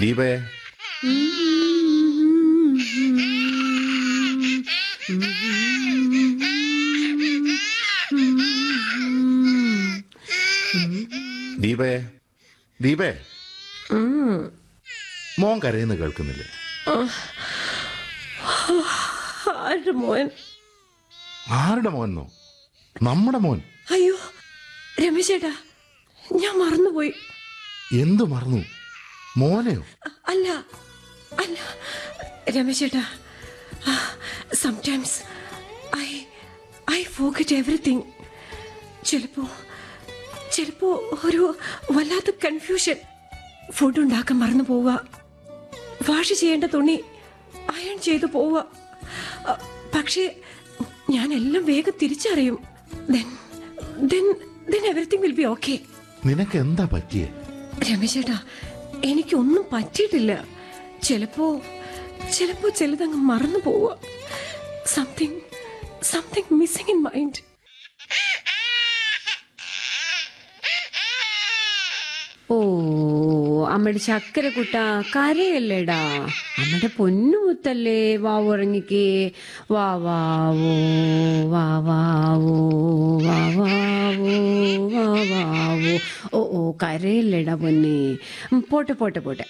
ദീപേ ദീപേ ദീപേ മോൻ കരയുന്ന കേൾക്കുന്നില്ലേ ആരുടെ മോൻ ആരുടെ മോനോ നമ്മുടെ മോൻ അയ്യോ രമേശേട്ടാ ഞാൻ മറന്നുപോയി എന്തു മറന്നു മോനെയോ അല്ല അല്ല രമേശേട്ടാ sometimes I I forgot everything ചിലപ്പോ ചിലപ്പോ ഒരു വല്ലാത്ത കൺഫ്യൂഷൻ ഫുഡ് ഉണ്ടാക്കാൻ മറന്നു പോവുക വാഷ് ചെയ്യേണ്ട തുണി അയൺ ചെയ്തു പോവുക അ, പക്ഷേ ഞാൻ എല്ലാം വേഗം തിരിച്ചറിയും then then then everything will be okay നിനക്ക് എന്താ പറ്റിയേ രമേശേട്ടാ എനിക്കൊന്നും പറ്റിയിട്ടില്ല ചിലപ്പോ ചിലപ്പോ ചിലതങ്ങ് മറന്നു പോവുക something something missing in mind ഓ അമ്മയുടെ ചക്കര കുട്ട കരയല്ലേടാ അമ്മയുടെ പൊന്നുമുത്തല്ലേ വാ ഉറങ്ങിക്കേ വാ വാവോ വാ വാവോ വാ വാവോ വാ വാവോ ഓ ഓ കരയല്ലേടാ പൊന്നെ ഉം, പോട്ടെ പോട്ടെ പോട്ടെ